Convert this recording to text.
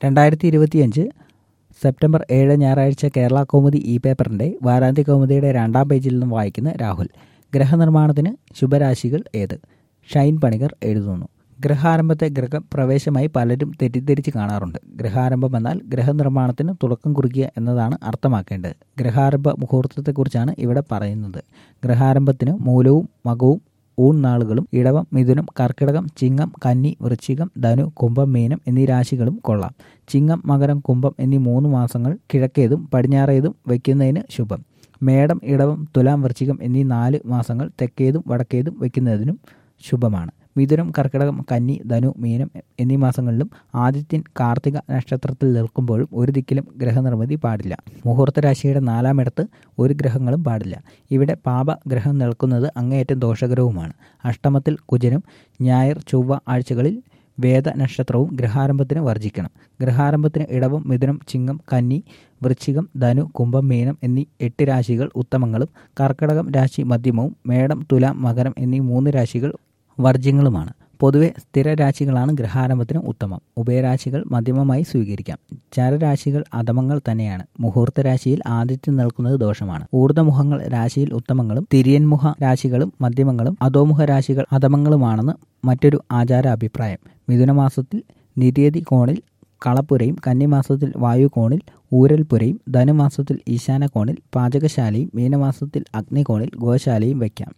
രണ്ടായിരത്തി ഇരുപത്തിയഞ്ച് സെപ്റ്റംബർ ഏഴ് ഞായറാഴ്ച കേരള കൗമുദി ഇ പേപ്പറിൻ്റെ വാരാന്ത്യ കൗമുദിയുടെ രണ്ടാം പേജിൽ നിന്നും വായിക്കുന്ന രാഹുൽ ഗ്രഹനിർമ്മാണത്തിന് ശുഭരാശികൾ ഏത് ഷൈൻ പണികർ എഴുതുന്നു ഗ്രഹാരംഭത്തെ ഗ്രഹപ്രവേശമായി പലരും തെറ്റിദ്ധരിച്ച് കാണാറുണ്ട് ഗ്രഹാരംഭം എന്നാൽ ഗ്രഹനിർമ്മാണത്തിന് തുടക്കം കുറിക്കുക എന്നതാണ് അർത്ഥമാക്കേണ്ടത് ഗ്രഹാരംഭ മുഹൂർത്തത്തെക്കുറിച്ചാണ് ഇവിടെ പറയുന്നത് ഗ്രഹാരംഭത്തിന് മൂലവും മകവും ഊൺ നാളുകളും ഇടവം മിഥുനം കർക്കിടകം ചിങ്ങം കന്നി വൃശ്ചികം ധനു കുംഭം മീനം എന്നീ രാശികളും കൊള്ളാം ചിങ്ങം മകരം കുംഭം എന്നീ മൂന്ന് മാസങ്ങൾ കിഴക്കേതും പടിഞ്ഞാറേതും വയ്ക്കുന്നതിന് ശുഭം മേടം ഇടവം തുലാം വൃശ്ചികം എന്നീ നാല് മാസങ്ങൾ തെക്കേതും വടക്കേതും വയ്ക്കുന്നതിനും ശുഭമാണ് മിഥുനം കർക്കിടകം കന്നി ധനു മീനം എന്നീ മാസങ്ങളിലും ആദിത്യൻ കാർത്തിക നക്ഷത്രത്തിൽ നിൽക്കുമ്പോഴും ഒരു ദിക്കിലും ഗ്രഹനിർമ്മിതി പാടില്ല മുഹൂർത്ത രാശിയുടെ നാലാമിടത്ത് ഒരു ഗ്രഹങ്ങളും പാടില്ല ഇവിടെ പാപ ഗ്രഹം നിൽക്കുന്നത് അങ്ങേയറ്റം ദോഷകരവുമാണ് അഷ്ടമത്തിൽ കുജനും ഞായർ ചൊവ്വ ആഴ്ചകളിൽ വേദ നക്ഷത്രവും ഗ്രഹാരംഭത്തിന് വർജിക്കണം ഗ്രഹാരംഭത്തിന് ഇടവം മിഥുനം ചിങ്ങം കന്നി വൃശ്ചികം ധനു കുംഭം മീനം എന്നീ എട്ട് രാശികൾ ഉത്തമങ്ങളും കർക്കിടകം രാശി മധ്യമവും മേടം തുലാം മകരം എന്നീ മൂന്ന് രാശികൾ വർജ്യങ്ങളുമാണ് പൊതുവെ സ്ഥിരരാശികളാണ് ഗ്രഹാരംഭത്തിന് ഉത്തമം ഉഭയരാശികൾ മധ്യമമായി സ്വീകരിക്കാം ചരരാശികൾ അധമങ്ങൾ തന്നെയാണ് മുഹൂർത്ത രാശിയിൽ ആദിത്യം നിൽക്കുന്നത് ദോഷമാണ് ഊർദ്ധമുഖങ്ങൾ രാശിയിൽ ഉത്തമങ്ങളും തിരിയൻമുഖ രാശികളും മധ്യമങ്ങളും അധോമുഖ രാശികൾ അധമങ്ങളുമാണെന്ന് മറ്റൊരു ആചാര അഭിപ്രായം മിഥുനമാസത്തിൽ നിര്യതി കോണിൽ കളപ്പുരയും കന്നിമാസത്തിൽ വായുകോണിൽ ഊരൽപുരയും ധനുമാസത്തിൽ ഈശാന കോണിൽ പാചകശാലയും മീനമാസത്തിൽ അഗ്നികോണിൽ ഗോശാലയും വയ്ക്കാം